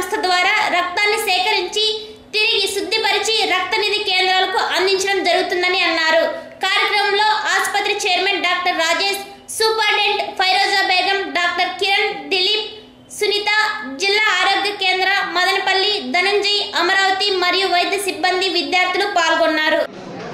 సంస్థ ద్వారా రక్తాన్ని సేకరించి తిరిగి శుద్ధిపరిచి రక్తనిధి కేంద్రాలకు అందించడం జరుగుతుందని అన్నారు కార్యక్రమంలో ఆసుపత్రి chairman doctor Rajesh superintendent Firoza Begum doctor Kiran Dilip Sunitha జిల్లా ఆరోగ్య కేంద్ర మదనపల్లి ధనంజయ్ అమరావతి మరియు వైద్య సిబ్బంది విద్యార్థులు పాల్గొన్నారు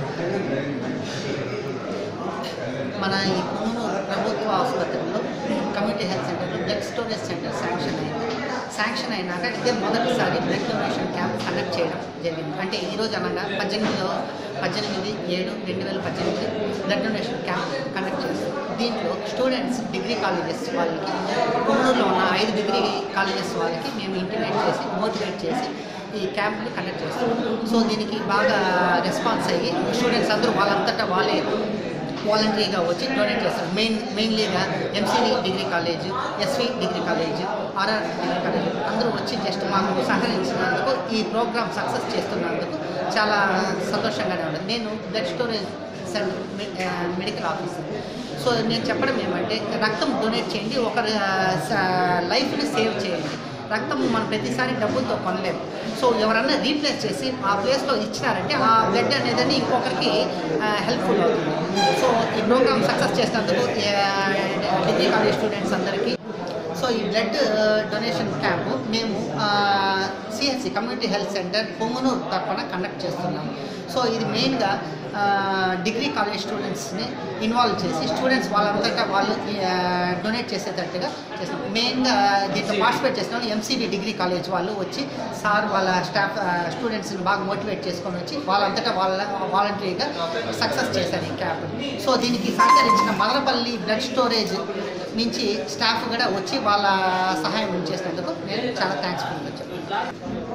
మన ఈ కుమ్మూరు ప్రభుత్వ ఆసుపత్రిలో కమ్యూనిటీ హెల్త్ సెంటర్లో బ్లడ్ స్టోరేజ్ సెంటర్ శాంక్షన్ అయింది శాంక్షన్ అయినాక ఇదే మొదటిసారి బ్లడ్ డొనేషన్ క్యాంప్ కండక్ట్ చేయడం జరిగింది అంటే ఈ రోజు అనగా పద్దెనిమిదిలో పద్దెనిమిది ఏడు రెండు వేల పద్దెనిమిది బ్లడ్ డొనేషన్ క్యాంప్ కండక్ట్ చేస్తాం దీంట్లో స్టూడెంట్స్ డిగ్రీ కాలేజెస్ వాళ్ళకి కుమ్మూరులో ఉన్న ఐదు డిగ్రీ కాలేజెస్ వాళ్ళకి మేము ఇంటిమేట్ చేసి మోటివేట్ చేసి ఈ క్యాంప్ని కండక్ట్ చేస్తాం సో దీనికి బాగా రెస్పాన్స్ అయ్యి స్టూడెంట్స్ అందరూ వాళ్ళంతటా వాళ్ళే వాలంటరీగా వచ్చి డొనేట్ చేస్తారు మెయిన్ మెయిన్లీగా MCD degree college SV degree college RR degree college అందరూ వచ్చి జస్ట్ మాకు సహకరించినందుకు ఈ ప్రోగ్రామ్ సక్సెస్ చేస్తున్నందుకు చాలా సంతోషంగానే ఉంది నేను blood storage centre medical officer so నేను చెప్పడం ఏమంటే రక్తం డొనేట్ చేయండి ఒకరి లైఫ్ని సేవ్ చేయండి రక్తం మనం ప్రతిసారి డబ్బులతో కొనలేము సో ఎవరన్నా రీప్లేస్ చేసి ఆ ప్లేస్లో ఇచ్చినారంటే ఆ బ్లడ్ అనేది ఇంకొకరికి హెల్ప్ఫుల్ అవుతుంది సో ఈ ప్రోగ్రామ్ సక్సెస్ చేసినందుకు డిగ్రీ కాలేజ్ స్టూడెంట్స్ అందరికీ సో ఈ బ్లడ్ డొనేషన్ క్యాంపు మేము CHC community health centre Pongunuru తరఫున కండక్ట్ చేస్తున్నాము సో ఇది మెయిన్గా డిగ్రీ కాలేజ్ స్టూడెంట్స్ని ఇన్వాల్వ్ చేసి స్టూడెంట్స్ వాళ్ళంతటా వాళ్ళు డొనేట్ చేసేటట్టుగా చేస్తాం మెయిన్గా దీంట్లో పార్టిసిపేట్ చేసిన వాళ్ళు ఎంసీబీ డిగ్రీ కాలేజ్ వాళ్ళు వచ్చి సార్ వాళ్ళ స్టాఫ్ స్టూడెంట్స్ని బాగా మోటివేట్ చేసుకొని వచ్చి వాళ్ళంతటా వాళ్ళ వాలంటరీగా సక్సెస్ చేశారు ఈ క్యాంప్ సో దీనికి సహకరించిన మదనపల్లి బ్లడ్ స్టోరేజ్ నుంచి స్టాఫ్ కూడా వచ్చి వాళ్ళ సహాయం చేసినందుకు నేను చాలా థ్యాంక్స్ చెప్పాను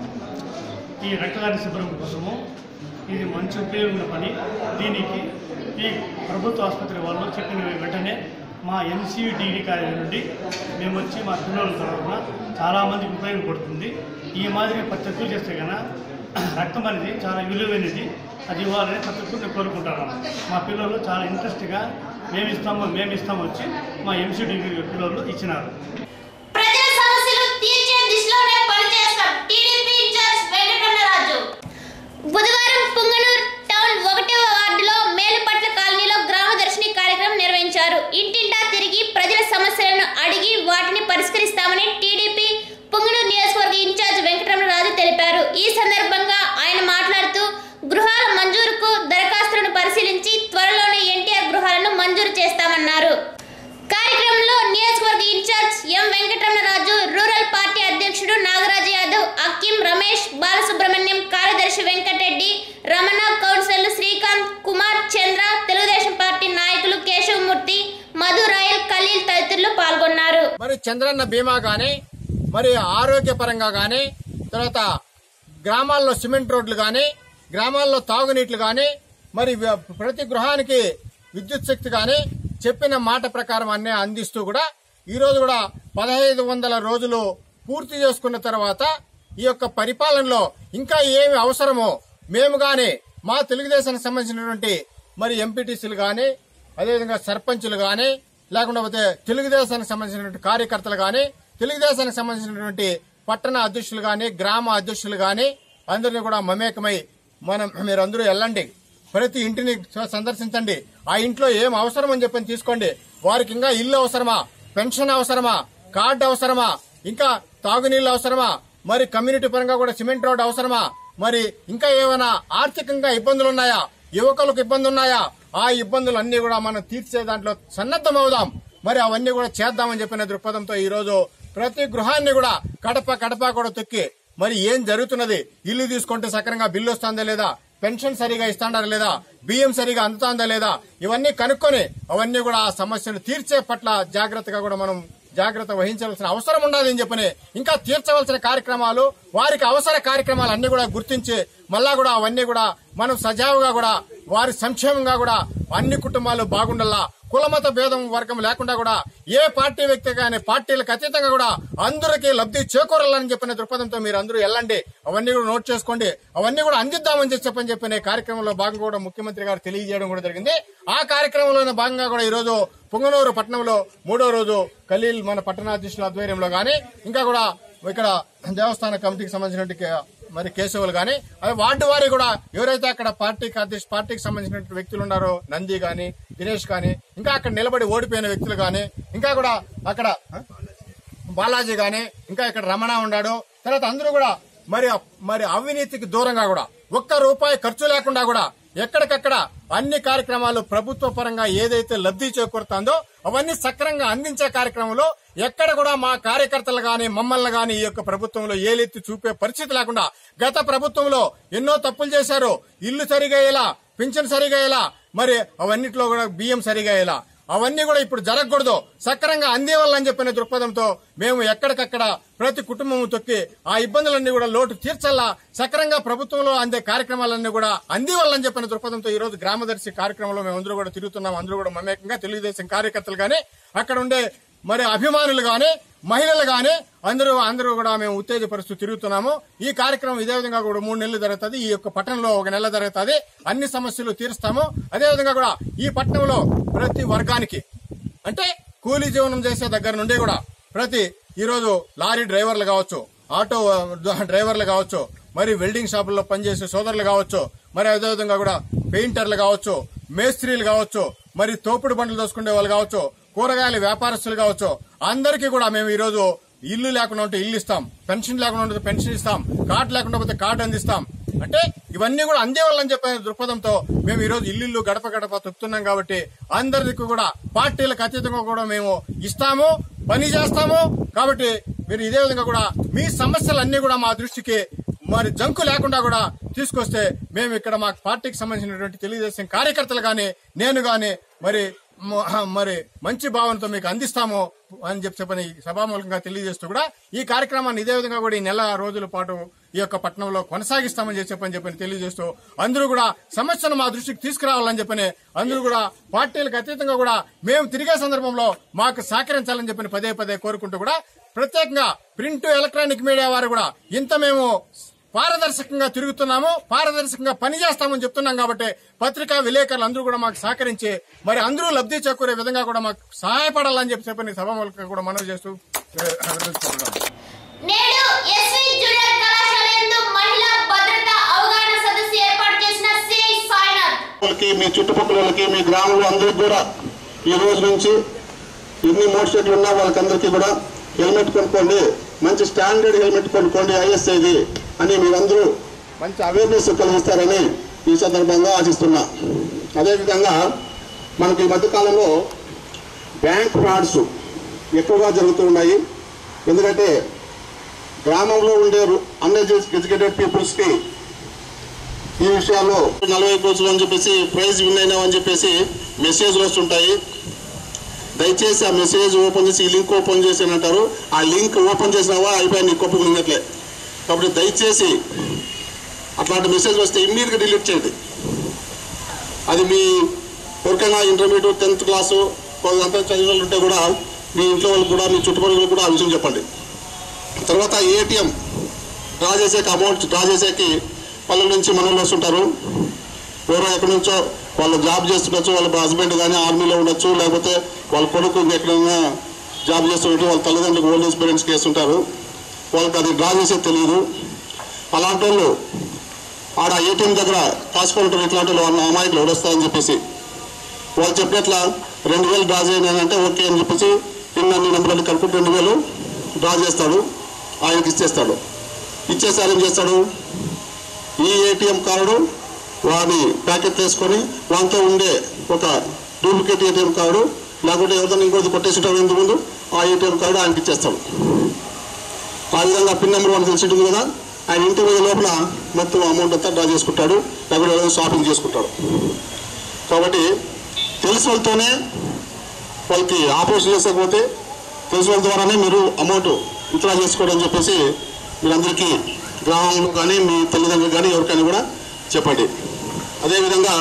ఈ రక్తదాన శిబిరం కోసము ఇది మంచి ఉపయోగమైన పని దీనికి ఈ ప్రభుత్వ ఆసుపత్రి వాళ్ళు చెప్పిన వెంటనే మా ఎంసీవీ డిగ్రీ కాలేజీ నుండి మేము వచ్చి మా పిల్లల తరఫున చాలామందికి ఉపయోగపడుతుంది ఈ మాదిరి ప్రతి ఒక్కరు చేస్తే కన్నా రక్తం అనేది చాలా విలువైనది అది ఇవ్వాలని ప్రతి ఒక్కరు నేను కోరుకుంటాను మా పిల్లలు చాలా ఇంట్రెస్ట్గా మేము ఇస్తాము మేము ఇస్తాము వచ్చి మా ఎంసీ డిగ్రీ పిల్లలు ఇచ్చినారు ప్రజల సమస్యలు తీర్చే దిశలోనే పనిచేస్తాం టీడీపీ ఇన్ఛార్జ్ వెంకటరమణరాజు బుధవారం పుంగనూరు టౌన్ ఒకటవ వార్డులో మేలుపట్ల కాలనీలో గ్రామ దర్శిని కార్యక్రమం నిర్వహించారు ఇంటింటా తిరిగి ప్రజల సమస్యలను అడిగి వాటిని పరిష్కరిస్తామని టీడీపీ పుంగనూరు నియోజకవర్గ ఇన్ఛార్జ్ వెంకటరమణరాజు తెలిపారు ఈ సందర్భంగా ఆయన మాట్లాడుతూ గృహాల మంజూరుకు దరఖాస్తులను పరిశీలించి త్వరలోనే ఎన్టీఆర్ గృహాలను మంజూరు చేస్తామన్నారు కార్యక్రమంలో నియోజకవర్గ in-charge M Venkataramanaraju rural party అధ్యక్షుడు నాగరాజు యాదవ్ అక్కిం రమేష్ బాలసుబ్రహ్మణ్యం కార్యదర్శి వెంకటరెడ్డి రమణ కౌన్సిలర్లు శ్రీకాంత్ కుమార్ చంద్ర తెలుగుదేశం పార్టీ నాయకులు కేశవమూర్తి మధు రాయల్ ఖలీల్ తదితరులు పాల్గొన్నారు మరి చంద్రన్న బీమా కానీ మరి ఆరోగ్యపరంగా కానీ తర్వాత గ్రామాల్లో సిమెంట్ రోడ్లు కానీ గ్రామాల్లో తాగునీట్లు కానీ మరి వ- ప్రతి గృహానికి విద్యుత్ శక్తి కానీ చెప్పిన మాట ప్రకారం అన్నీ అందిస్తూ కూడా ఈ రోజు కూడా పదహైదు వందల రోజులు పూర్తి చేసుకున్న తర్వాత ఈ యొక్క పరిపాలనలో ఇంకా ఏమి అవసరమో మేము గాని మా తెలుగుదేశానికి సంబంధించినటువంటి మరి ఎంపీటీసీలు కానీ అదేవిధంగా సర్పంచులు కానీ లేకుండా పోతే తెలుగుదేశానికి సంబంధించినటువంటి కార్యకర్తలు కానీ తెలుగుదేశానికి సంబంధించినటువంటి పట్టణ అధ్యక్షులు కానీ గ్రామ అధ్యక్షులు కానీ అందరినీ కూడా మమేకమై మనం మీరందరూ వెళ్ళండి ప్రతి ఇంటిని స- సందర్శించండి ఆ ఇంట్లో ఏం అవసరం అని చెప్పని తీసుకోండి వారికి ఇంకా ఇల్లు అవసరమా పెన్షన్ అవసరమా కార్డు అవసరమా ఇంకా తాగునీళ్ళు అవసరమా మరి కమ్యూనిటీ పరంగా కూడా సిమెంట్ రోడ్ అవసరమా మరి ఇంకా ఏమైనా ఆర్థికంగా ఇబ్బందులు ఉన్నాయా యువకులకు ఇబ్బంది ఉన్నాయా ఆ ఇబ్బందులు అన్ని కూడా మనం తీర్చే దాంట్లో సన్నద్ధం అవుదాం మరి అవన్నీ కూడా చేద్దామని చెప్పిన దృక్పథంతో ఈ రోజు ప్రతి గృహాన్ని కూడా కడప కడప కూడా తొక్కి మరి ఏం జరుగుతున్నది ఇల్లు తీసుకుంటే సక్రంగా బిల్లు వస్తుందా లేదా పెన్షన్ సరిగా ఇస్తాడా లేదా బియ్యం సరిగా అందుతుందా లేదా ఇవన్నీ కనుక్కొని అవన్నీ కూడా ఆ సమస్యను తీర్చే పట్ల జాగ్రత్తగా కూడా మనం జాగ్రత్త వహించవలసిన అవసరం ఉన్నదని చెప్పని ఇంకా తీర్చవలసిన కార్యక్రమాలు వారికి అవసర కార్యక్రమాలు అన్ని కూడా గుర్తించి మళ్ళా కూడా అవన్నీ కూడా మనం సజావుగా కూడా వారి సంక్షేమంగా కూడా అన్ని కుటుంబాలు బాగుండాలా కులమత భేదం వర్గం లేకుండా కూడా ఏ పార్టీ వ్యక్తి కానీ పార్టీలకు అతీతంగా కూడా అందరికీ లబ్ధి చేకూరాలని చెప్పిన దృక్పథంతో మీరు అందరూ వెళ్ళండి అవన్నీ కూడా నోట్ చేసుకోండి అవన్నీ కూడా అందిద్దామని చెప్పి చెప్పని చెప్పిన ఈ కార్యక్రమంలో భాగంగా కూడా ముఖ్యమంత్రి గారు తెలియజేయడం కూడా జరిగింది ఆ కార్యక్రమంలోనే భాగంగా కూడా ఈ రోజు పుంగనూరు పట్టణంలో మూడో రోజు ఖలీల్ మన పట్టణాధ్యక్షుల ఆధ్వర్యంలో గాని ఇంకా కూడా ఇక్కడ దేవస్థాన కమిటీకి సంబంధించిన కే- మరి కేశవులు గాని అదే వార్డు వారి కూడా ఎవరైతే అక్కడ పార్టీకి అధ్యక్ష పార్టీకి సంబంధించిన వ్యక్తులు ఉన్నారో నంది గాని దినేష్ గాని ఇంకా అక్కడ నిలబడి ఓడిపోయిన వ్యక్తులు గాని ఇంకా కూడా అక్కడ బాలాజీ గాని ఇంకా ఇక్కడ రమణ ఉన్నాడు తర్వాత అందరూ కూడా మరి మరి అవినీతికి దూరంగా కూడా ఒక్క రూపాయి ఖర్చు లేకుండా కూడా ఎక్కడికక్కడ అన్ని కార్యక్రమాలు ప్రభుత్వ పరంగా ఏదైతే లబ్ధి చేకూరుతుందో అవన్నీ సక్రంగా అందించే కార్యక్రమంలో ఎక్కడ కూడా మా కార్యకర్తలు గాని మమ్మల్ని గాని ఈ యొక్క ప్రభుత్వంలో ఏలెత్తి చూపే పరిస్థితి లేకుండా గత ప్రభుత్వంలో ఎన్నో తప్పులు చేశారు ఇల్లు సరిగా ఇలా పింఛన్ సరిగా ఇలా మరి అవన్నిట్లో కూడా బియ్యం సరిగా ఇలా అవన్నీ కూడా ఇప్పుడు జరగకూడదు సక్రంగా అందేవాళ్ళని చెప్పిన దృక్పథంతో మేము ఎక్కడికక్కడ ప్రతి కుటుంబం తొక్కి ఆ ఇబ్బందులన్నీ కూడా లోటు తీర్చల్లా సక్రంగా ప్రభుత్వంలో అందే కార్యక్రమాలన్నీ కూడా అందివ్వాలని చెప్పిన దృక్పథంతో ఈ రోజు గ్రామదర్శి కార్యక్రమంలో మేము అందరూ కూడా తిరుగుతున్నాం అందరూ కూడా మమేకంగా తెలుగుదేశం కార్యకర్తలు గాని అక్కడ ఉండే మరి అభిమానులు గాని మహిళలు గాని అందరూ అందరూ కూడా మేము ఉత్తేజపరుస్తూ తిరుగుతున్నాము ఈ కార్యక్రమం ఇదే విధంగా కూడా మూడు నెలలు జరుగుతుంది ఈ యొక్క పట్టణంలో ఒక నెల జరుగుతుంది అన్ని సమస్యలు తీరుస్తాము అదే విధంగా కూడా ఈ పట్టణంలో ప్రతి వర్గానికి అంటే కూలీ జీవనం చేసే దగ్గర నుండి కూడా ప్రతి ఈ రోజు లారీ డ్రైవర్లు కావచ్చు ఆటో ఆ, డ్రైవర్లు కావచ్చు మరి వెల్డింగ్ షాపుల్లో పనిచేసే సోదరులు కావచ్చు మరి అదేవిధంగా కూడా పెయింటర్లు కావచ్చు మేస్త్రీలు కావచ్చు మరి తోపుడు బండ్లు దోసుకునే వాళ్ళు కావచ్చు కూరగాయల వ్యాపారస్తులు కావచ్చు అందరికీ కూడా మేము ఈ రోజు ఇల్లు లేకుండా ఉంటే ఇల్లు ఇస్తాం పెన్షన్ లేకుండా ఉంటే పెన్షన్ ఇస్తాం కార్డు లేకుండా పోతే కార్డు అందిస్తాం అంటే ఇవన్నీ కూడా అందేవాళ్ళని చెప్పే దృక్పథంతో మేము ఈ రోజు ఇల్లు గడప గడప తొక్కుతున్నాం కాబట్టి అందరికి కూడా పార్టీలకు అతీతంగా కూడా మేము ఇస్తాము పని చేస్తాము కాబట్టి మీరు ఇదే విధంగా కూడా మీ సమస్యలన్నీ కూడా మా దృష్టికి మరి జంకు లేకుండా కూడా తీసుకొస్తే మేము ఇక్కడ మా పార్టీకి సంబంధించినటువంటి తెలుగుదేశం కార్యకర్తలు గాని నేను గాని మరి మ- మరి మంచి భావనతో మీకు అందిస్తాము అని చెప్పి చెప్పని సభామూలకంగా తెలియజేస్తూ కూడా ఈ కార్యక్రమాన్ని ఇదే విధంగా కూడా ఈ నెల రోజుల పాటు ఈ యొక్క పట్టణంలో కొనసాగిస్తామని చెప్పి చెప్పని చెప్పని తెలియజేస్తూ అందరూ కూడా సమస్యను మా దృష్టికి తీసుకురావాలని చెప్పని అందరూ కూడా పార్టీలకు అతీతంగా కూడా మేము తిరిగే సందర్భంలో మాకు సహకరించాలని చెప్పని పదే పదే కోరుకుంటూ కూడా ప్రత్యేకంగా ప్రింట్ ఎలక్ట్రానిక్ మీడియా వారు కూడా ఇంత మేము పారదర్శకంగా తిరుగుతున్నాము పారదర్శకంగా పనిచేస్తామని చెప్తున్నాం కాబట్టి పత్రికా విలేకరులు అందరూ కూడా మాకు సహకరించి మరి అందరూ లబ్ధి చేకూరే విధంగా కూడా మాకు సహాయపడాలని చెప్పి చెప్పని సభాముఖంగా కూడా మనవి చేస్తూ ఏ, విరమించుకుంటున్నాను. నేడు ఎస్వి జూనియర్ కళాశాల యందు మహిళా భద్రత అవగాహన సదస్సు ఏర్పాటు చేసిన సిఐ సాయినాథ్ వాళ్ళకి మీ చుట్టుపక్కల వాళ్ళకి మీ గ్రామంలో అందరికి కూడా ఈ రోజు నుంచి ఎన్ని మోటార్ సైకిల్ ఉన్నా వాళ్ళకందరికీ కూడా హెల్మెట్ కొనుక్కోండి మంచి స్టాండర్డ్ హెల్మెట్ కొనుక్కోండి ఐఎస్ఐది అని మీరందరూ మంచి అవేర్నెస్ కలిగిస్తారని ఈ సందర్భంగా ఆశిస్తున్నా అదేవిధంగా మనకి ఈ మధ్యకాలంలో బ్యాంక్ ఫ్రాడ్స్ ఎక్కువగా జరుగుతూ ఉన్నాయి ఎందుకంటే గ్రామంలో ఉండే అన్ఎడ్యుకేటెడ్ పీపుల్స్కి ఈ విషయాల్లో నలభై కోట్లు అని చెప్పేసి ప్రైజ్ విన్ అయినావు అని చెప్పేసి మెసేజ్లు వస్తుంటాయి దయచేసి ఆ మెసేజ్ ఓపెన్ చేసి ఈ లింక్ ఓపెన్ చేసి అని అంటారు ఆ లింక్ ఓపెన్ చేసినావా అయిపోయి నీ కొప్పు ఉన్నట్లే కాబట్టి దయచేసి అట్లాంటి మెసేజ్ వస్తే ఇమ్మీడియట్గా డిలీట్ చేయండి అది మీ ఎవరికైనా ఇంటర్మీడియట్ టెన్త్ క్లాసు కొంత చదివిన వాళ్ళు ఉంటే కూడా మీ ఇంట్లో వాళ్ళకి కూడా మీ చుట్టుపక్కల కూడా ఆ విషయం చెప్పండి తర్వాత ఏటీఎం డ్రా చేసేకి అమౌంట్ డ్రా చేసేకి పల్లెల నుంచి మనలు వస్తుంటారు ఎవరో ఎక్కడి నుంచో వాళ్ళు జాబ్ చేస్తుండొచ్చు వాళ్ళ హస్బెండ్ కానీ ఆర్మీలో ఉండొచ్చు లేకపోతే వాళ్ళ కొడుకు ఎక్కడైనా జాబ్ చేస్తుంటే వాళ్ళ తల్లిదండ్రులకు ఓల్డ్ ఏజ్ పేరెంట్స్కి వేస్తుంటారు వాళ్ళకి అది డ్రా చేసేది తెలియదు అలాంటి వాళ్ళు ఆడ ఏటీఎం దగ్గర కాసు కౌంటర్ ఇట్లాంటి వాళ్ళు వాళ్ళ అమాయకులు ఎవడొస్తారని చెప్పేసి వాళ్ళు చెప్పినట్ల రెండు వేలు డ్రా చేయండి అని అంటే ఓకే అని చెప్పేసి ఇన్ని అన్ని నెంబర్లు కలుపుకుంటే రెండు వేలు డ్రా చేస్తాడు ఆయనకి ఇచ్చేస్తాడు ఇచ్చేసారి ఏం చేస్తాడు ఈ ఏటీఎం కార్డు వాడిని ప్యాకెట్ వేసుకొని వాంతో ఉండే ఒక డూప్లికేట్ ఏటీఎం కార్డు లేకుంటే ఎవరితో ఇంకోటి కొట్టేసింటాడు ఇంత ముందు ఆ ఏటీఎం కార్డు ఆయనకి ఇచ్చేస్తాడు ఆ విధంగా పిన్ నెంబర్ వన్ తెలిసి ఉంటుంది కదా ఆయన ఇంటి మీద లోపల మొత్తం అమౌంట్ అంతా డ్రా చేసుకుంటాడు లేకుంటే ఏదైనా షాపింగ్ చేసుకుంటాడు కాబట్టి తెలిసిన వాళ్ళతోనే వాళ్ళకి ఆపరేషన్ చేసకపోతే తెలిసిన వాళ్ళ ద్వారానే మీరు అమౌంట్ విత్డ్రా చేసుకోవడం అని చెప్పేసి మీరందరికీ గ్రామంలో కానీ మీ తల్లిదండ్రులు కానీ ఎవరికైనా కూడా చెప్పండి అదేవిధంగా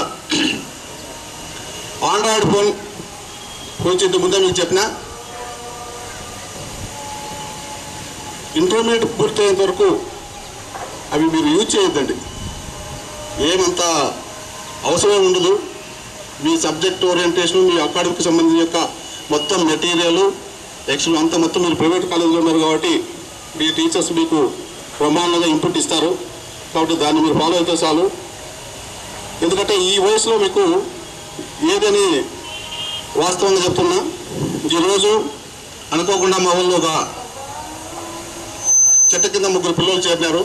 ఆండ్రాయిడ్ ఫోన్ గురించి ఇంత ముందే మీకు చెప్పిన ఇంటర్మీడియట్ పూర్తయ్యేంత వరకు అవి మీరు యూజ్ చేయొద్దండి ఏమంత అవసరమే ఉండదు మీ సబ్జెక్ట్ ఓరియంటేషన్ మీ అకాడమిక్ సంబంధించిన యొక్క మొత్తం మెటీరియల్ ఎక్స్ట్రా అంతా మొత్తం మీరు ప్రైవేట్ కాలేజీలో ఉన్నారు కాబట్టి మీ టీచర్స్ మీకు బ్రహ్మాండంగా ఇన్పుట్ ఇస్తారు కాబట్టి దాన్ని మీరు ఫాలో అయితే చాలు ఎందుకంటే ఈ వయసులో మీకు ఏదని వాస్తవంగా చెప్తున్నా ఈరోజు అనుకోకుండా మా ఊళ్ళో ఒక చెట్టు కింద ముగ్గురు పిల్లలు చేరినారు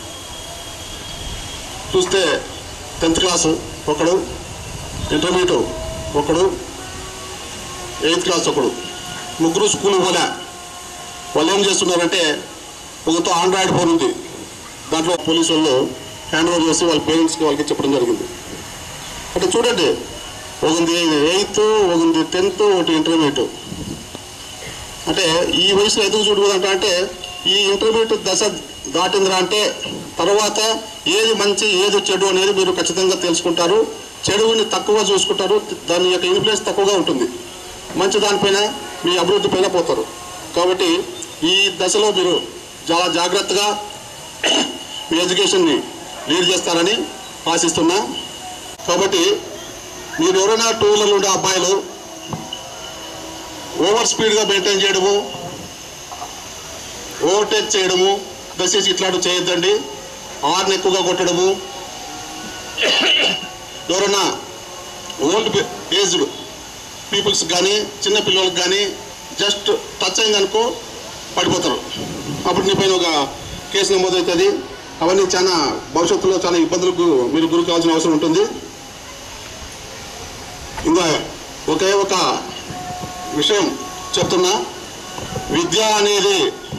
చూస్తే టెన్త్ క్లాసు ఒకడు ఇంటర్మీడియట్ ఒకడు ఎయిత్ క్లాస్ ఒకడు ముగ్గురు స్కూల్ పోలే వాళ్ళు ఏం చేస్తున్నారంటే ఒకతో ఆండ్రాయిడ్ ఫోన్ ఉంది దాంట్లో పోలీసు వాళ్ళు హ్యాండ్ ఓవర్ చేసి వాళ్ళ పేరెంట్స్కి వాళ్ళకి చెప్పడం జరిగింది అంటే చూడండి ఒకది ఎయిత్ ఒకది టెన్త్ ఒకటి ఇంటర్మీడియట్ అంటే ఈ వయసులో ఎందుకు చూడకూడదంట అంటే ఈ ఇంటర్మీడియట్ దశ దాటిందిరా అంటే తర్వాత ఏది మంచి ఏది చెడు అనేది మీరు ఖచ్చితంగా తెలుసుకుంటారు చెడుని తక్కువ చూసుకుంటారు దాని యొక్క ఇన్ఫ్లుయెన్స్ తక్కువగా ఉంటుంది మంచి దానిపైన మీ అభివృద్ధి పైన పోతారు కాబట్టి ఈ దశలో మీరు చాలా జాగ్రత్తగా మీ ఎడ్యుకేషన్ని లీడ్ చేస్తారని ఆశిస్తున్నా కాబట్టి మీరు ఎవరైనా టూ వీలర్లు ఉండే అబ్బాయిలు ఓవర్ స్పీడ్గా మెయింటైన్ చేయడము ఓవర్టేక్ చేయడము దయచేసి ఇట్లాంటివి చేయొద్దండి హార్న్ ఎక్కువగా కొట్టడము ఎవరైనా ఓల్డ్ ఏజ్డ్ పీపుల్స్ కానీ చిన్న పిల్లలకు కానీ జస్ట్ టచ్ అయిందనుకో పడిపోతారు అప్పుడు నీ పైన ఒక కేసు నమోదవుతుంది అవన్నీ చాలా భవిష్యత్తులో చాలా ఇబ్బందులకు మీరు గురి కావాల్సిన అవసరం ఉంటుంది ఇంకా ఒకే ఒక విషయం చెప్తున్నా విద్య అనేది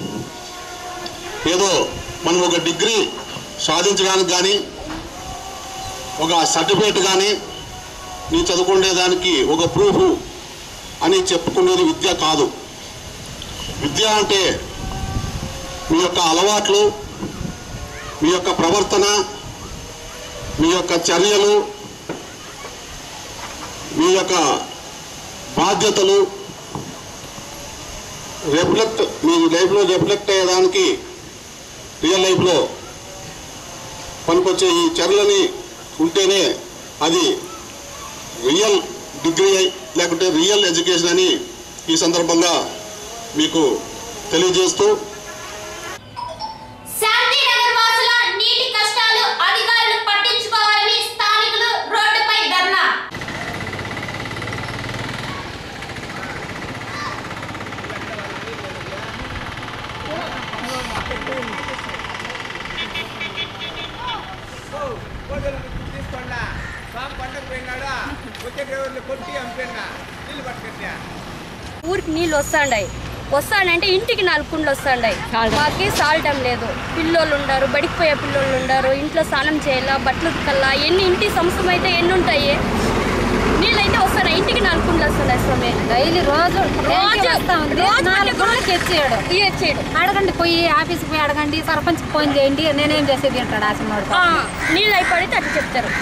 ఏదో మనం ఒక డిగ్రీ సాధించడానికి కానీ ఒక సర్టిఫికేట్ కానీ నీ చదువుకునేదానికి ఒక ప్రూఫ్ అని చెప్పుకునేది విద్య కాదు విద్య అంటే మీ యొక్క అలవాట్లు మీ యొక్క ప్రవర్తన మీ యొక్క చర్యలు మీ యొక్క బాధ్యతలు రిఫ్లెక్ట్ మీ లైఫ్లో రిఫ్లెక్ట్ అయ్యేదానికి రియల్ లైఫ్లో పనికొచ్చే ఈ చర్యలని ఉంటేనే అది రియల్ డిగ్రీ లేకుంటే రియల్ ఎడ్యుకేషన్ అని ఈ సందర్భంగా మీకు తెలియజేస్తూ శాంతినగర్ వాసుల నీటి కష్టాలు అధికారులు పట్టించుకోవాలని స్థానికులు రోడ్డుపై ధర్నా తీసుకోండా స్వామి పంటకు పోయినాడా వచ్చే డ్రైవర్లు కొట్టి అమ్మిపోయినా నీళ్ళు పట్టుకొచ్చా ఊరికి నీళ్ళు వస్తాండాయి వస్తాడంటే ఇంటికి నాలుగు కుండ్లు వస్తాండాయి మాకి సాల్టం లేదు పిల్లోళ్ళు ఉండారు బడికి పోయే పిల్లోళ్ళు ఉండారు ఇంట్లో స్నానం చేయాలా బట్టలు ఉతకల్లా ఎన్ని ఇంటి సంవత్సరం అయితే ఎన్ని ఉంటాయి నీళ్ళు అయితే వస్తున్నాయి ఇంటికి నాలుగు కుండ్లు వస్తున్నాయి స్వామి డైలీ రోజు రోజు వస్తా ఉంది రోజు నాలుగు పట్టుకొని రోజులకి ఇచ్చేయడు ఇచ్చేడు అడగండి పోయి ఆఫీస్కి పోయి అడగండి సర్పంచ్కి ఫోన్ చేయండి నేనేం చేసేది అంటాడు ఆసినోడు నీళ్ళు అయిపోయితే అట్లా చెప్తారు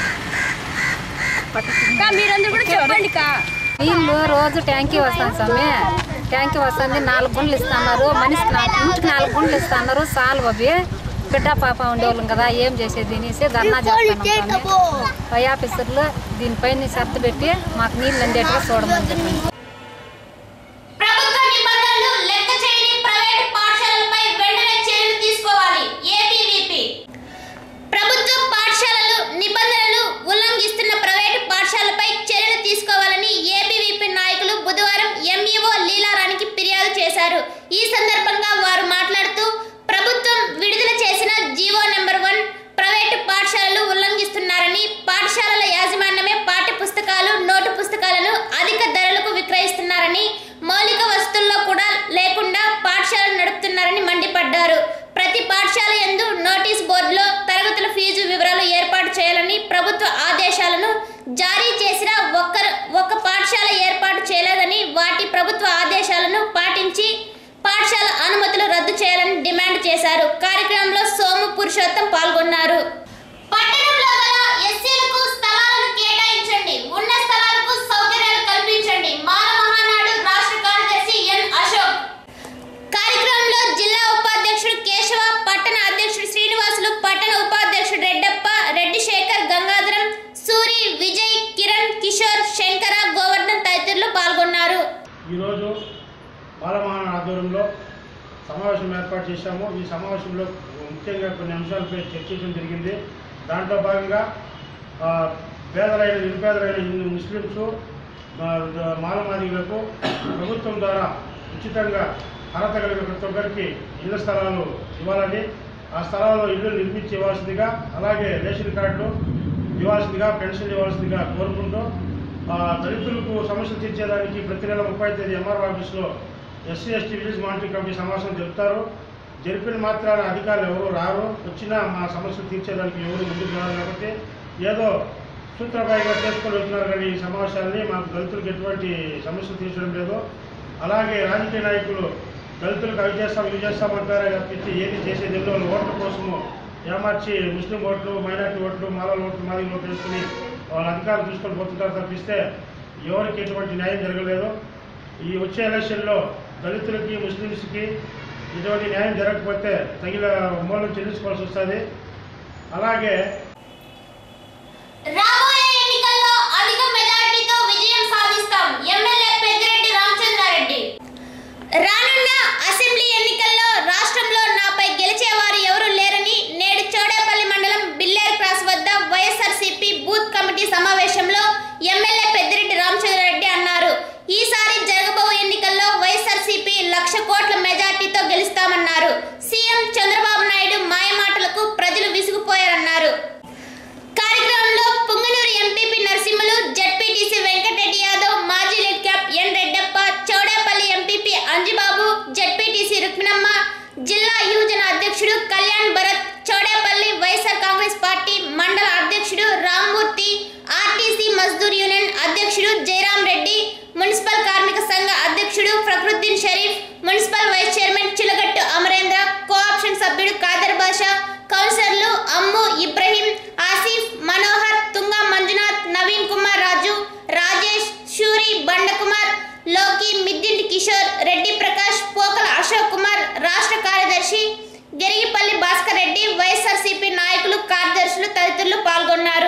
కా మీరందరూ కూడా చెప్పండి కా నీళ్ళు రోజు ట్యాంకీ వస్తాను స్వామి ట్యాంకీ వస్తుంది నాలుగు గుండ్లు ఇస్తున్నారు మనిషికి నాలుగు ఇంటికి నాలుగు గుండ్లు ఇస్తున్నారు సాల్వ్ అవి బిడ్డ పాప ఉండేవాళ్ళం కదా ఏం చేసేది అనేసి ధర్నా చేస్తున్నాం స్వామి పై ఆఫీసర్లు దీనిపైన షరతు పెట్టి మాకు నీళ్ళు అందేట్టుగా చూడమని చెప్పింది ప్రభుత్వ నిబంధనలు లెక్క చేయని ప్రైవేటు పాఠశాలలపై వెంటనే చర్యలు తీసుకోవాలి ఏబీవీపీ ప్రభుత్వ పాఠశాలలు నిబంధనలు ఉల్లంఘిస్తున్న ప్రైవేటు పాఠశాలపై చర్యలు తీసుకోవాలని ఏబీవీపీ నాయకులు బుధవారం ఎంఈఓ లీలారానికి ఫిర్యాదు చేశారు ఈ సందర్భంగా వారు మాట్లాడుతూ ప్రభుత్వం విడుదల చేసిన జీవో నెంబర్ వన్ ప్రైవేటు పాఠశాలలు ఉల్లంఘిస్తున్నారని పాఠశాలల యాజమాన్యమే పాఠ్య పుస్తకాలు నోటు పుస్తకాలను అధిక ధరలకు విక్రయిస్తున్నారని మౌలిక వస్తువుల్లో కూడా లేకుండా పాఠశాలలు నడుపుతున్నారని మండిపడ్డారు ప్రతి పాఠశాల యందు నోటీస్ బోర్డులో తరగతుల ఫీజు వివరాలు ఏర్పాటు చేయాలని ప్రభుత్వ ఆదేశాలను జారీ చేసిన ఒక్క ఒక్క పాఠశాల ఏర్పాటు చేయలేదని వాటి ప్రభుత్వ ఆదేశాలను పాటించి పాఠశాల అనుమతులు రద్దు చేయాలని డిమాండ్ చేశారు కార్యక్రమంలో సోము పురుషోత్తం పాల్గొన్నారు పట్టణంలో గల ఎస్సీలకు స్థలాలను కేటాయించండి ఉన్న స్థలాలకు సౌకర్యాలు కల్పించండి మాల మహానాడు రాష్ట్ర కార్యదర్శి ఎన్ అశోక్ కార్యక్రమంలో జిల్లా ఉపాధ్యక్షుడు కేశవ పట్టణ అధ్యక్షుడు శ్రీనివాసులు పట్టణ ఉపాధ్యక్షుడు రెడ్డప్ప రెడ్డి శేఖర్ గంగాధరం సూరి విజయ్ కిరణ్ కిషోర్ శంకర గోవర్ధన్ తదితరులు పాల్గొన్నారు ఈరోజు బాలమహాన ఆధ్వర్యంలో సమావేశం ఏర్పాటు చేశాము ఈ సమావేశంలో ముఖ్యంగా కొన్ని అంశాలపై చర్చించడం జరిగింది దాంట్లో భాగంగా ఆ, పేదలైన నిరుపేదలైన హిందూ ముస్లింసు ఆ, మాలమాదిగులకు ప్రభుత్వం ద్వారా ఉచితంగా అర్హత కలిగిన ప్రతి ఒక్కరికి ఇళ్ల స్థలాలు ఇవ్వాలని ఆ స్థలాల్లో ఇల్లు నిర్మించి ఇవ్వాల్సిందిగా అలాగే రేషన్ కార్డులు ఇవ్వాల్సిందిగా పెన్షన్ ఇవ్వాల్సిందిగా కోరుకుంటూ ఆ, దళితులకు సమస్యలు తీర్చేదానికి ప్రతి నెల ముప్పై తేదీ ఎంఆర్ ఆఫీస్లో SC ST village monitoring committee సమావేశం జరుపుతారు జరిపిన మాత్రాన అధికారులు ఎవరు రారు వచ్చినా మా సమస్యలు తీర్చేదానికి ఎవరు ముందుకు రారు కాబట్టి ఏదో సూత్రప్రాయంగా చేసుకొని వచ్చినారు కానీ ఈ సమావేశాన్ని మాకు దళితులకు ఎటువంటి సమస్యలు తీర్చడం లేదు అలాగే రాజకీయ నాయకులు దళితులకు అవి చేస్తాం ఇవి చేస్తామంటారే తప్పించి ఏది చేసేది ఎన్నో ఓట్ల కోసము ఏమార్చి ముస్లిం ఓట్లు మైనార్టీ ఓట్లు మాలల ఓట్లు మాదిగ ఓట్లు వేసుకుని వాళ్ళ అధికారులు తీసుకొని పోతుంటారు తప్పిస్తే ఎవరికి ఎటువంటి న్యాయం జరగలేదు ఈ వచ్చే ఎలక్షన్లో దళితులకి ముస్లిమ్స్కి ఇటువంటి న్యాయం జరగకపోతే తగిన మూలం చెల్లించుకోవాల్సి వస్తుంది అలాగే రాబోయే ఎన్నికల్లో అధిక మెజారిటీతో విజయం సాధిస్తాం ఎమ్మెల్యే పెద్దిరెడ్డి రామచంద్రారెడ్డి రానున్న అసెంబ్లీ ఎన్నికల్లో రాష్ట్రంలో నాపై గెలిచేవారు ఎవరూ లేరని నేడు చోడేపల్లి మండలం బిల్లేరు క్రాస్ వద్ద వైఎస్ఆర్సీపీ బూత్ కమిటీ సమావేశంలో ఎమ్మెల్యే పెద్దిరెడ్డి రామచంద్రారెడ్డి అన్నారు ఈసారి జరగబో ఎన్నికల్లో వైఎస్ఆర్సీపీ లక్ష కోట్ల మెజార్టీతో గెలుస్తామన్నారు సీఎం చంద్రబాబు నాయుడు మాయమాటలకు ప్రజలు విసిగిపోయారన్నారు కార్యక్రమంలో పుంగనూరు ఎంపీపీ నరసింహులు జడ్పీటీసీ వెంకటరెడ్డి యాదవ్ మాజీ Lidcap N Reddappa Chowdepalli MPP Anjibabu ZPTC Rukminamma జిల్లా యువజన అధ్యక్షుడు కళ్యాణ్ భరత్ చౌడేపల్లి వైఎస్ఆర్ కాంగ్రెస్ పార్టీ మండల అధ్యక్షుడు రామ్మూర్తి ఆర్టీసీ మజ్దూర్ యూనియన్ అధ్యక్షుడు జయరాం రెడ్డి మున్సిపల్ కార్మిక సంఘ అధ్యక్షుడు Fakruddin Sharif municipal vice chairman Chilagattu Amarendra co-option సభ్యుడు కాదర్ బాషా కౌన్సిలర్లు అమ్ము ఇబ్రహీం ఆసిఫ్ మనోహర్ తుంగా మంజునాథ్ నవీన్ కుమార్ రాజు రాజేష్ షూరి బండకుమార్ లోకి మిద్దింటి కిషోర్ రెడ్డి ప్రకాష్ పోకల అశోక్ కుమార్ రాష్ట్ర కార్యదర్శి గెరిగిపల్లి భాస్కర్ రెడ్డి వైఎస్ఆర్సీపీ నాయకులు కార్యదర్శులు తదితరులు పాల్గొన్నారు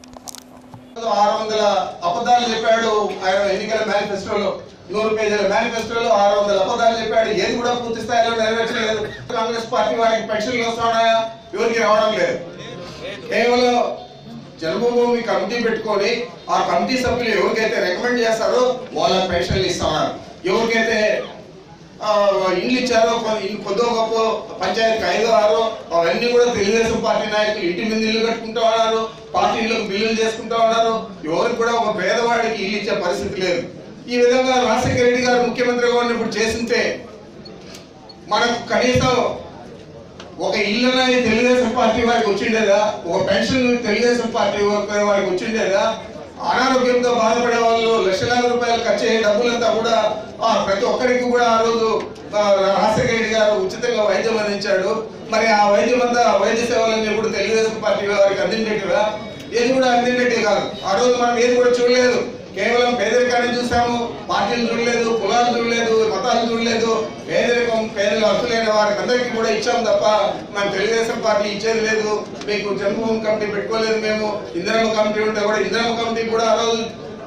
ఆరు వందల అబద్ధాలు చెప్పాడు ఆయన ఎన్నికల మేనిఫెస్టోలో నూరు పేజీల మేనిఫెస్టోలో ఆరు వందల అబద్ధాలు చెప్పాడు ఏది కూడా పూర్తి స్థాయిలో నెరవేర్చలేదు కాంగ్రెస్ పార్టీ వారికి పెన్షన్లు వస్తున్నాయా ఎవరికి రావడం లేదు కేవలం జన్మభూమి కమిటీ పెట్టుకొని ఆ కమిటీ సభ్యులు ఎవరికైతే రికమెండ్ చేస్తారో వాళ్ళ పెన్షన్లు ఇస్తున్నారు ఎవరికైతే ఆ, ఇల్లు ఇచ్చారో కొ- ఇల్లు కొద్దో గొప్ప పంచాయతీకి ఐదో ఆరో అవన్నీ కూడా తెలుగుదేశం పార్టీ నాయకులు ఇంటి మీద ఇల్లు కట్టుకుంటా ఉన్నారు పార్టీలకు బిల్లులు చేసుకుంటా ఉన్నారు ఎవరికి కూడా ఒక పేదవాడికి ఇల్లు ఇచ్చే పరిస్థితి లేదు ఈ విధంగా రాజశేఖర రెడ్డి గారు ముఖ్యమంత్రిగా ఉన్నప్పుడు చేసింటే మనకు కనీసం ఒక ఇల్లు అనేది తెలుగుదేశం పార్టీ వారికి వచ్చిండేదా ఒక పెన్షన్ తెలుగుదేశం పార్టీ వారికి వారికి వచ్చిండేదా అనారోగ్యంతో బాధపడే వాళ్ళు లక్షలాది రూపాయలు ఖర్చు అయ్యే డబ్బులంతా కూడా ఆ, ప్రతి ఒక్కరికి కూడా ఆ రోజు ఆ, రాజశేఖర రెడ్డి గారు ఉచితంగా వైద్యం అందించాడు మరి ఆ వైద్యం అంతా వైద్య సేవలన్నీ కూడా తెలుగుదేశం పార్టీ వారికి అందించేటివా ఏది కూడా అందించేటి కాదు ఆ రోజు మనం ఏది కూడా చూడలేదు కేవలం పేదరికాన్ని చూసాము పార్టీలు చూడలేదు కులాలు చూడలేదు మతాలు చూడలేదు పేదరికం పేదలు అర్హులైన వారికి అందరికీ కూడా ఇచ్చాం తప్ప మనం తెలుగుదేశం పార్టీ ఇచ్చేది లేదు మీకు జన్మభూమి కమిటీ పెట్టుకోలేదు మేము ఇందిరమ్మ కమిటీ ఉంటే కూడా ఇందిరమ్మ కమిటీ కూడా ఆ రోజు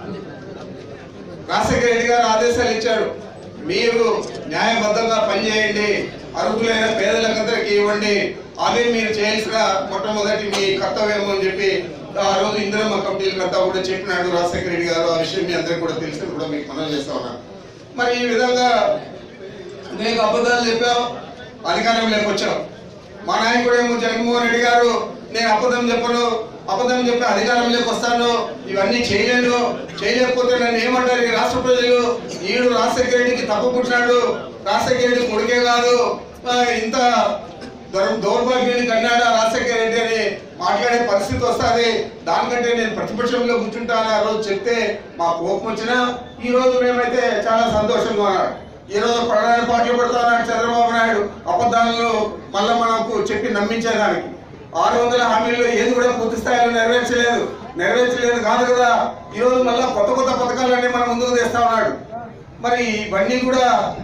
రాజశేఖర రెడ్డి గారు ఆదేశాలు ఇచ్చాడు మీరు న్యాయబద్ధంగా పనిచేయండి అర్హులైన పేదలకందరికీ ఇవ్వండి అదే మీరు చేయాల్సిన మొట్టమొదటి మీ కర్తవ్యం అని చెప్పి ఆ రోజు ఇందిరమ్మ కమిటీలకంతా కూడా చెప్పినాడు రాజశేఖర రెడ్డి గారు ఆ విషయం మీ అందరికీ కూడా తెలిసి కూడా మీకు మనం చేస్తా ఉన్నాను మరి ఈ విధంగా అనేక అబద్ధాలు చెప్పావు అధికారంలోకి వచ్చావు మా నాయకుడేమో జగన్మోహన్ రెడ్డి గారు నేను అబద్ధం చెప్పను అబద్ధం చెప్పి అధికారంలోకి వస్తాను ఇవన్నీ చేయలేను చేయలేకపోతే నన్ను ఏమంటారు ఈ రాష్ట్ర ప్రజలు ఈడు రాజశేఖర రెడ్డికి తప్పు పుట్టినాడు రాజశేఖర రెడ్డి కొడుకే కాదు ఆ, ఇంత దౌర్ దౌర్భాగ్యాన్ని కన్నాడా రాజశేఖర రెడ్డి అని మాట్లాడే పరిస్థితి వస్తుంది దానికంటే నేను ప్రతిపక్షంలో కూర్చుంటాను ఆ రోజు చెప్తే మా కోపం వచ్చినా ఈ రోజు మేమైతే చాలా సంతోషంగా ఉన్నాడు ఈ రోజు ప్రధాన పాటలు పెడతాన్నాడు చంద్రబాబు నాయుడు అబద్ధాలను మళ్ళీ మనకు చెప్పి నమ్మించేదానికి ఆరు వందల హామీల్లో ఏది కూడా పూర్తి స్థాయిలో నెరవేర్చలేదు నెరవేర్చలేదు కాదు కదా ఈ రోజు మళ్ళీ కొత్త కొత్త పథకాలన్నీ మన ముందుకు తెస్తా ఉన్నాడు మరి ఇవన్నీ కూడా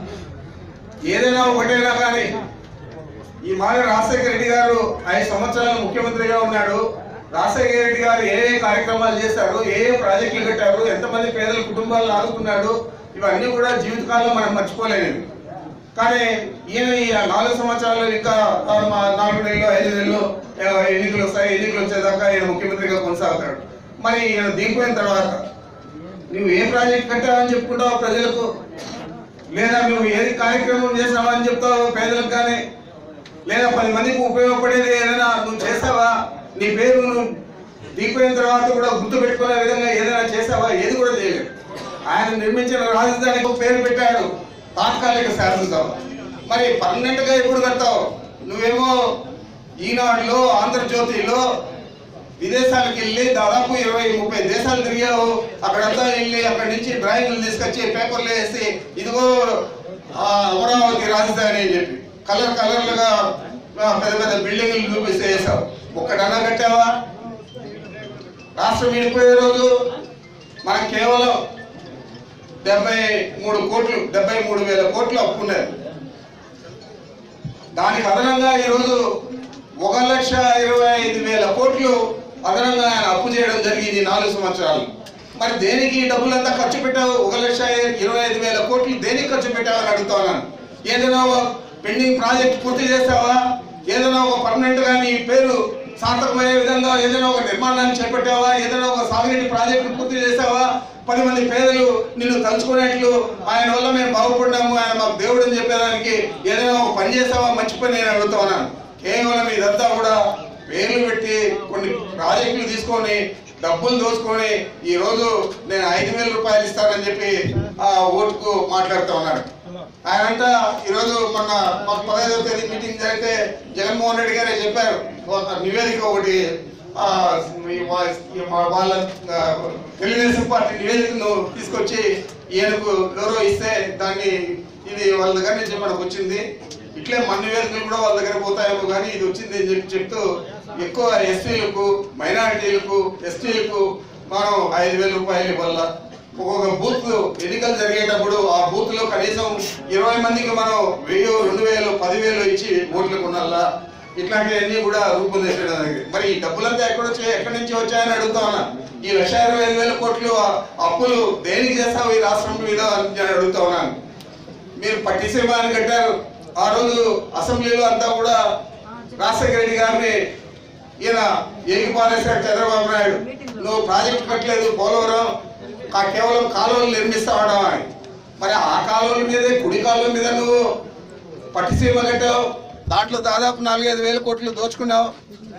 ఏదైనా ఒకటైనా కానీ ఈ మాట రాజశేఖర రెడ్డి గారు ఐదు సంవత్సరాలు ముఖ్యమంత్రిగా ఉన్నాడు రాజశేఖర రెడ్డి గారు ఏ ఏ కార్యక్రమాలు చేశారు ఏ ఏ ప్రాజెక్టులు కట్టారు ఎంతమంది పేదల కుటుంబాలను ఆదుకున్నాడు ఇవన్నీ కూడా జీవితకాలంలో మనం మర్చిపోలేనివి కానీ ఈయన ఈ నాలుగు సంవత్సరాలు ఇంకా ఆ, మా నాలుగు నెలలు ఐదు నెలలు ఆ, ఎన్నికలు వస్తాయి ఎన్నికలు వచ్చేదాకా ఈయన ముఖ్యమంత్రిగా కొనసాగుతాడు మరి ఈయన దిగిపోయిన తర్వాత నువ్వు ఏ ప్రాజెక్ట్ కట్టావని చెప్పుకుంటావు ప్రజలకు లేదా నువ్వు ఏది కార్యక్రమం చేసావా అని చెప్తావు పేదలకు కానీ లేదా పది మందికి ఉపయోగపడేది ఏదైనా నువ్వు చేసావా నీ పేరు నువ్వు దిగిపోయిన తర్వాత కూడా గుర్తు పెట్టుకునే విధంగా ఏదైనా చేసావా ఏది కూడా చేయలేదు ఆయన నిర్మించిన రాజధానికి ఒక పేరు పెట్టాడు తాత్కాలిక శాసనసభ మరి పర్మనెంట్ గా ఎప్పుడు కడతావు నువ్వేమో ఈనాడులో ఆంధ్రజ్యోతిలో విదేశాలకు వెళ్ళి దాదాపు ఇరవై ముప్పై దేశాలు తిరిగావు అక్కడంతా వెళ్ళి అక్కడి నుంచి డ్రాయింగ్లు తీసుకొచ్చి పేపర్లు వేసి ఇదిగో ఆ, అమరావతి రాజధాని అని చెప్పి కలర్ కలర్లుగా ఆ, పెద్ద పెద్ద బిల్డింగ్లు చూపిస్తే వేసావు ఒక్కడన్నా కట్టావా రాష్ట్రం విడిపోయే రోజు మనకు కేవలం డెబ్బై మూడు కోట్లు డెబ్బై మూడు వేల కోట్లు అప్పు ఉన్నది దానికి అదనంగా ఈరోజు ఒక లక్ష ఇరవై ఐదు వేల కోట్లు అదనంగా ఆయన అప్పు చేయడం జరిగింది ఈ నాలుగు సంవత్సరాలు మరి దేనికి ఈ డబ్బులంతా ఖర్చు పెట్టావు ఒక లక్ష ఇరవై ఐదు వేల కోట్లు దేనికి ఖర్చు పెట్టావు అని అడుగుతా ఉన్నాను ఏదైనా ఒక పెండింగ్ ప్రాజెక్ట్ పూర్తి చేసావా ఏదైనా ఒక పర్మనెంట్ గా నీ పేరు సార్థకమయ్యే విధంగా ఏదైనా ఒక నిర్మాణాన్ని చేపట్టావా ఏదైనా ఒక సాగునీటి ప్రాజెక్టు పూర్తి చేసావా పది మంది పేదలు నిన్ను తలుచుకునేట్లు ఆయన వల్ల మేము బాగుపడ్డాము ఆయన మాకు దేవుడు అని చెప్పేదానికి ఏదైనా ఒక పని చేసావా మంచి పని నేను అడుగుతా ఉన్నాను కేవలం ఇదంతా కూడా పేర్లు పెట్టి కొన్ని ప్రాజెక్టులు తీసుకొని డబ్బులు దోచుకొని ఈ రోజు నేను ఐదు వేల రూపాయలు ఇస్తానని చెప్పి ఆ ఓటుకు మాట్లాడుతూ ఉన్నాడు ఆయన అంట ఈరోజు మొన్న మాకు పదహైదవ తేదీ మీటింగ్ జరిగితే జగన్మోహన్ రెడ్డి గారే చెప్పారు ఒక నివేదిక ఒకటి ఆ, ఈ వా- ఈ మా- వాళ్ళ ఆ, తెలుగుదేశం పార్టీ నివేదికను తీసుకొచ్చి ఈయనకు ఎవరో ఇస్తే దాన్ని ఇది వాళ్ళ దగ్గర నుంచి మనకు వచ్చింది ఇట్లే మన నివేదికలు కూడా వాళ్ళ దగ్గర పోతాయేమో కానీ ఇది వచ్చింది అని చెప్పి చెప్తూ ఎక్కువ ఎస్సీలకు మైనారిటీలకు ఎస్టీలకు మనం ఐదు వేల రూపాయలు ఇవ్వాల ఒక్కొక్క బూత్ ఎన్నికలు జరిగేటప్పుడు ఆ బూత్ లో కనీసం ఇరవై మందికి మనం వెయ్యి రెండు వేలు పదివేలు ఇచ్చి ఓట్లు కొనాలా ఇట్లాంటివన్నీ కూడా రూపొందించడం జరిగింది మరి ఈ డబ్బులంతా ఎక్కడ వచ్చాయి ఎక్కడి నుంచి వచ్చాయని అడుగుతా ఉన్నా ఈ లక్ష ఇరవై ఐదు వేల కోట్లు ఆ అప్పులు దేనికి చేస్తావు ఈ రాష్ట్రం మీద అని నేను అడుగుతా ఉన్నాను మీరు పట్టిసీమ అని కట్టారు ఆ రోజు అసెంబ్లీలో అంతా కూడా రాజశేఖర రెడ్డి గారిని ఈయన ఏకి పారేశాడు చంద్రబాబు నాయుడు నువ్వు ప్రాజెక్ట్ కట్టలేదు పోలవరం ఆ కేవలం కాలువలు నిర్మిస్తావడం అని మరి ఆ కాలువల మీదే కుడి కాలువ మీద నువ్వు పట్టిసీమ కట్టావు దాంట్లో దాదాపు నాలుగైదు వేల కోట్లు దోచుకున్నావు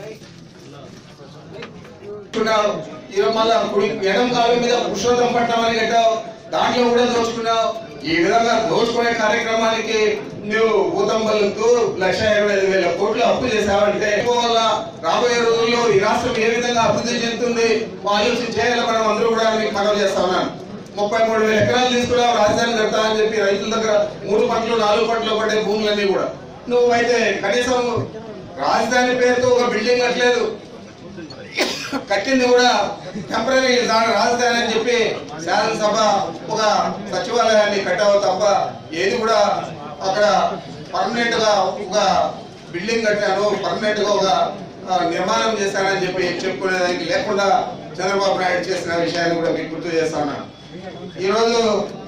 దోచుకున్నావు ఈరోజు మళ్ళా కుడి ఎడం కాలువ మీద పురుషోత్తం పట్టణం అని కట్టావు దాంట్లో కూడా దోచుకున్నావు ఈ విధంగా దోచుకునే కార్యక్రమానికి నువ్వు ఊతం బలుతూ లక్ష ఇరవై ఐదు వేల కోట్లు అప్పు చేశావంటే వల్ల రాబోయే రోజుల్లో ఈ రాష్ట్రం ఏ విధంగా అభివృద్ధి చెందుతుంది ఆలోచన చేయాలి మనం అందరూ కూడా మీకు మనవి చేస్తా ఉన్నాను ముప్పై మూడు వేల ఎకరాలు తీసుకున్నావు రాజధాని కడతా అని చెప్పి రైతుల దగ్గర మూడు పంటలు నాలుగు పంటలు పడే భూములన్నీ కూడా నువ్వైతే కనీసం రాజధాని పేరుతో ఒక బిల్డింగ్ కట్టలేదు కట్టింది కూడా టెంపరీ రాజధాని అని చెప్పి శాసనసభ ఒక సచివాలయాన్ని కట్టావు తప్ప ఏది కూడా అక్కడ పర్మనెంట్ గా ఒక బిల్డింగ్ కట్టాను పర్మనెంట్ గా ఒక ఆ, నిర్మాణం చేశానని చెప్పి చెప్పుకునేదానికి లేకుండా చంద్రబాబు నాయుడు చేసిన విషయాన్ని కూడా మీకు గుర్తు చేస్తాను ఈరోజు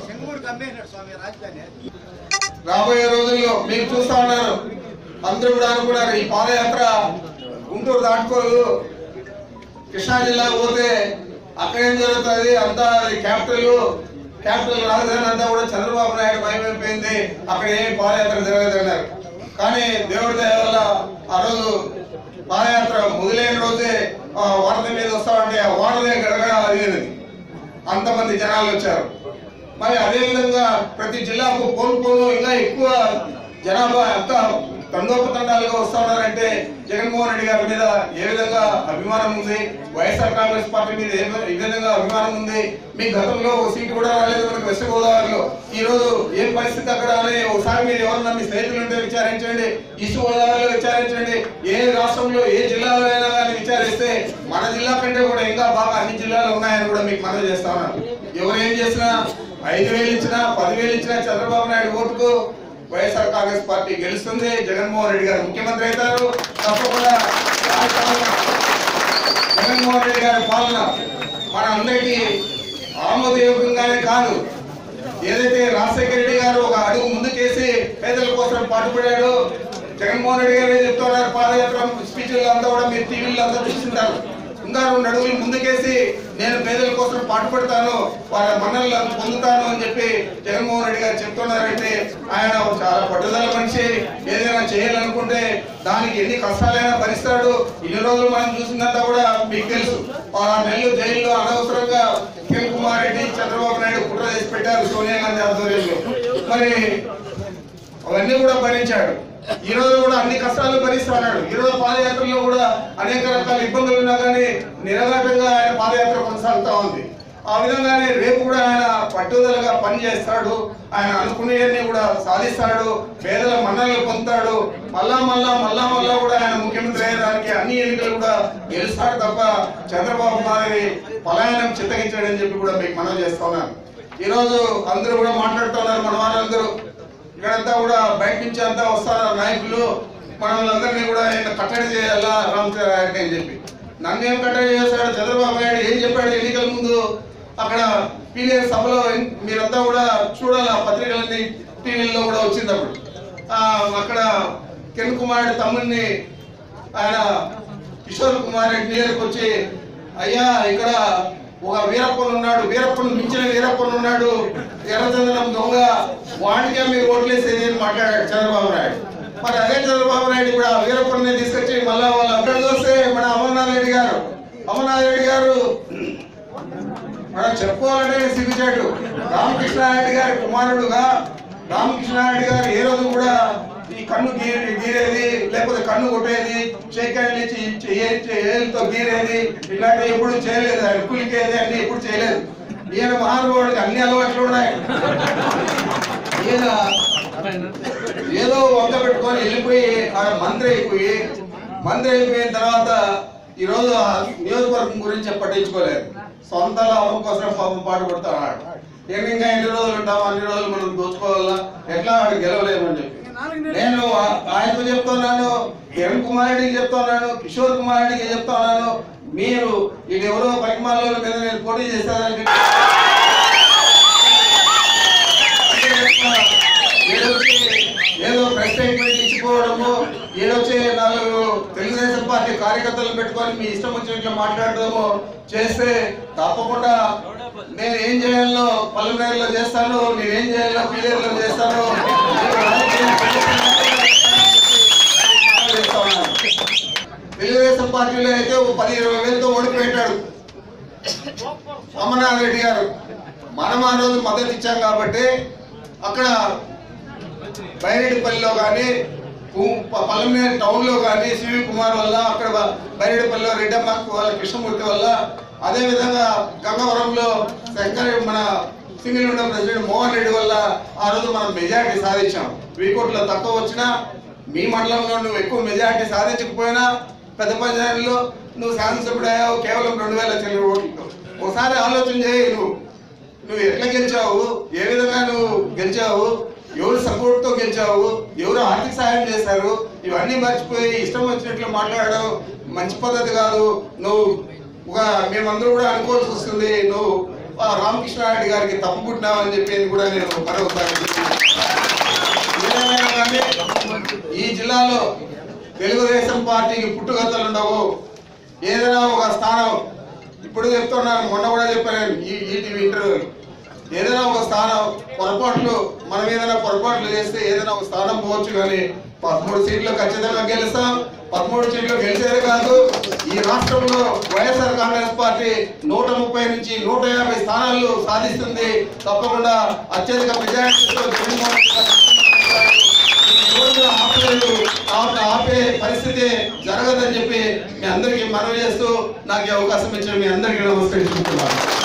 రాబోయే రోజుల్లో మీరు చూస్తా ఉన్నారు అందరూ కూడా అనుకున్నారు ఈ పాదయాత్ర గుంటూరు దాటుకోదు కృష్ణా జిల్లా పోతే అక్కడ ఏం జరుగుతుంది అంతా అది క్యాపిటల్ క్యాపిటల్ రాజధాని అంతా కూడా చంద్రబాబు నాయుడు భయమైపోయింది అక్కడ ఏమి పాదయాత్ర జరగదు అన్నారు కానీ దేవుడి దయ వల్ల ఆ రోజు పాదయాత్ర మొదలైన రోజే ఆ వరద మీద వస్తామంటే ఆ వాడదే గడగడ అదిగినది అంతమంది జనాలు వచ్చారు మరి అదే విధంగా ప్రతి జిల్లాకు పోను పోను ఇంకా ఎక్కువ జనాభా ఎంత తండోపతండాలుగా వస్తా ఉన్నారంటే జగన్మోహన్ రెడ్డి గారి మీద ఏ విధంగా అభిమానం ఉంది వైఎస్ఆర్ కాంగ్రెస్ పార్టీ మీద ఏ వి- ఏ విధంగా అభిమానం ఉంది మీ గతంలో ఒక సీటు కూడా రాలేదు మనకు వెస్ట్ గోదావరిలో ఈ రోజు ఏం పరిస్థితి అక్కడ అని ఒకసారి మీరు ఎవరన్నా మీ స్నేహితులు ఉంటే విచారించండి ఈస్ట్ గోదావరిలో విచారించండి ఏ రాష్ట్రంలో ఏ జిల్లాలో అయినా కానీ విచారిస్తే మన జిల్లా కంటే కూడా ఇంకా బాగా అన్ని జిల్లాలు ఉన్నాయని కూడా మీకు మనవి చేస్తా ఉన్నాను ఎవరు ఏం చేసినా ఐదు వేలు ఇచ్చినా పదివేలు ఇచ్చినా చంద్రబాబు నాయుడు ఓటుకు వైఎస్ఆర్ కాంగ్రెస్ పార్టీ గెలుస్తుంది జగన్మోహన్ రెడ్డి గారు ముఖ్యమంత్రి అవుతారు తప్పకుండా రాష్ట్రంలో జగన్మోహన్ రెడ్డి గారి పాలన మన అందరికీ ఆమోదయోగ్యంగానే కాదు ఏదైతే రాజశేఖర రెడ్డి గారు ఒక అడుగు ముందుకేసి పేదల కోసం పాటుపడాడు జగన్మోహన్ రెడ్డి గారు ఏం చెప్తున్నారు పాదయాత్ర స్పీచ్లు అంతా కూడా మీరు టీవీలో అంతా చూస్తుంటారు ఇంకా రెండు అడుగులు ముందుకేసి నేను పేదల కోసం పాటుపడతాను వాళ్ళ మన్నలను పొందుతాను అని చెప్పి జగన్మోహన్ రెడ్డి గారు చెప్తున్నారంటే ఆయన ఒక చాలా పట్టుదల మనిషి ఏదైనా చేయాలనుకుంటే దానికి ఎన్ని కష్టాలైనా భరిస్తాడు ఇన్ని రోజులు మనం చూసిందంతా కూడా మీకు తెలుసు ఆ నెల్లు జైల్లో అనవసరంగా కిరణ్ కుమార్ రెడ్డి చంద్రబాబు నాయుడు కుట్ర చేసి పెట్టారు సోనియా గాంధీ ఆధ్వర్యంలో మరి అవన్నీ కూడా భరించాడు ఈ రోజు కూడా అన్ని కష్టాలు భరిస్తున్నాడు ఈ రోజు పాదయాత్రలో కూడా అనేక రకాల ఇబ్బందులు ఉన్నా కానీ నిరఘాటంగా ఆయన పాదయాత్ర కొనసాగుతా ఉంది ఆ విధంగానే రేపు కూడా ఆయన పట్టుదలగా పని చేస్తాడు ఆయన అనుకునేవన్నీ కూడా సాధిస్తాడు పేదల మన్ననలు పొందుతాడు మళ్ళా మళ్ళా మళ్ళా మళ్ళా కూడా ఆయన ముఖ్యమంత్రి అయ్యేదానికి అన్ని ఎన్నికలు కూడా గెలుస్తాడు తప్ప చంద్రబాబు మాదిరి పలాయనం చిత్తగించాడని చెప్పి కూడా మీకు మనం చేస్తున్నాను ఈ రోజు అందరూ కూడా మాట్లాడుతున్నారు మన వాళ్ళందరూ ఇక్కడంతా కూడా బయట నుంచి అంతా వస్తారు నాయకులు మనల్ని కూడా ఆయన కట్టడి చేయాలా రామచంద్రారెడ్డి అని చెప్పి నన్ను ఏం కట్టడి చేశాడు చంద్రబాబు నాయుడు ఏం చెప్పాడు ఎన్నికల ముందు అక్కడ పీలియర్ సభలో మీరంతా కూడా చూడాలి ఆ పత్రికలన్నీ టీవీల్లో కూడా వచ్చింది అప్పుడు ఆ, అక్కడ కిరణ్ కుమార్ రెడ్డి తమ్ముడిని ఆయన కిషోర్ కుమార్ రెడ్డి దగ్గరికి వచ్చి అయ్యా ఇక్కడ ఒక వీరప్పన్ ఉన్నాడు వీరప్పన్ మించిన వీరప్పన్ ఉన్నాడు ఎర్రచందనం దొంగ వాడికే మీరు ఓట్లేసేది అని మాట్లాడాడు చంద్రబాబు నాయుడు మరి అదే చంద్రబాబు నాయుడు కూడా ఆ వీరప్పన్ని తీసుకొచ్చి మళ్ళా వాళ్ళు అక్కడ చూస్తే మన అమర్నాథ్ రెడ్డి గారు అమర్నాథ్ రెడ్డి గారు మనం చెప్పుకోవాలంటే సిగ్గుచాటు రామకృష్ణారెడ్డి గారి కుమారుడుగా రామకృష్ణారెడ్డి గారు ఏ రోజు కూడా ఈ కన్ను గీరే గీరేది లేకపోతే కన్ను కొట్టేది చేకాయలు ఇచ్చి చేయ- చేతులతో గీరేది ఇలాంటివి ఎప్పుడు చేయలేదు ఆయన కులికేది అన్ని ఎప్పుడు చేయలేదు ఈయన మహానుభావుడికి అన్ని అలవాట్లు ఉన్నాయి ఈయన ఏదో వంక పెట్టుకొని వెళ్ళిపోయి ఆయన మంత్రి అయిపోయి మంత్రి అయిపోయిన తర్వాత ఈ రోజు ఆ నియోజకవర్గం గురించి పట్టించుకోలేదు సొంత లాభం కోసం పాపం పాటు పడుతున్నాడు ఏమి ఇంకా ఎన్ని రోజులు ఉంటాం అన్ని రోజులు మనం దోచుకోవాలా ఎట్లా వాడు గెలవలేమని చెప్పి నేను ఆ- ఆయనకు చెప్తున్నాను కిరణ్ కుమార్ రెడ్డికి చెప్తున్నాను కిషోర్ కుమార్ రెడ్డికి చెప్తున్నాను మీరు ఇది ఎవరో పరిమాణాల మీద నేను పోటీ చేస్తానని ఏదొచ్చి ఏదో ప్రెస్ స్టేట్మెంట్ ఇచ్చిపోవడము ఏదొచ్చి నాలుగు తెలుగుదేశం పార్టీ కార్యకర్తలు పెట్టుకొని మీ ఇష్టం వచ్చినట్లు మాట్లాడడము చేస్తే తప్పకుండా నేను ఏం చేయాలో పల్లెమేరులో చేస్తాను నేను ఏం చేయాలో పీలేరులో చేస్తాను నేను రాజకీయం చేస్తా ఉన్నాను. తెలుగుదేశం పార్టీలో అయితే ఓ పది ఇరవై వేలతో ఓడిపోయాడు అమర్నాథ్ రెడ్డి గారు మనం ఆ రోజు మద్దతు ఇచ్చాం కాబట్టి అక్కడ బైరెడ్డిపల్లిలో కానీ పల్లెమేరు టౌన్ లో కానీ సివి కుమార్ వల్ల అక్కడ బ- బైరెడ్డిపల్లిలో రెడ్డమ్మ వాళ్ళ కృష్ణమూర్తి వల్ల అదే విధంగా గంగవరంలో శంకర్ మన సింగిల్ ఉన్న ప్రెసిడెంట్ మోహన్ రెడ్డి వల్ల ఆ రోజు మనం మెజారిటీ సాధించాం వీకోట్లో తక్కువ వచ్చినా మీ మండలంలో నువ్వు ఎక్కువ మెజారిటీ సాధించకపోయినా పెద్ద పంచాయతీలో నువ్వు శాసనసభ్యుడు అయ్యావు కేవలం రెండు వేల చిల్లర ఓట్లతో ఒకసారి ఆలోచన చేయి నువ్వు నువ్వు ఎట్లా గెలిచావు ఏ విధంగా నువ్వు గెలిచావు ఎవరు సపోర్ట్ తో గెలిచావు ఎవరు ఆర్థిక సహాయం చేశారు ఇవన్నీ మర్చిపోయి ఇష్టం వచ్చినట్లు మాట్లాడడం మంచి పద్ధతి కాదు నువ్వు ఒక మేమందరూ కూడా అనుకోవాల్సి వస్తుంది నువ్వు ఆ రామకృష్ణారెడ్డి గారికి తప్పు పుట్టినావు అని చెప్పి కూడా నేను మరొకసారి ఏదేమైనా కానీ ఈ జిల్లాలో తెలుగుదేశం పార్టీకి పుట్టుగతలు ఉండవు ఏదైనా ఒక స్థానం ఇప్పుడు చెప్తున్నాను మొన్న కూడా చెప్పాను ఈ ఈటీవీ ఇంటర్వ్యూ ఏదైనా ఒక స్థానం పొరపాట్లు మనం ఏదైనా పొరపాట్లు చేస్తే ఏదైనా ఒక స్థానం పోవచ్చు కానీ పదమూడు సీట్లు ఖచ్చితంగా గెలుస్తాం పదమూడు సీట్లు గెలిచేది కాదు ఈ రాష్ట్రంలో వైఎస్ఆర్ కాంగ్రెస్ పార్టీ నూట ముప్పై నుంచి నూట యాభై స్థానాలు సాధిస్తుంది తప్పకుండా అత్యధిక మెజారిటీతో జగన్మోహన్ రెడ్డి గారు ఈ రోజు ఆపలేదు ఆప- ఆపే పరిస్థితి జరగదని చెప్పి మీ అందరికీ మనవి చేస్తూ నాకు ఈ అవకాశం ఇచ్చిన మీ అందరికీ నమస్కరించుకుంటున్నాను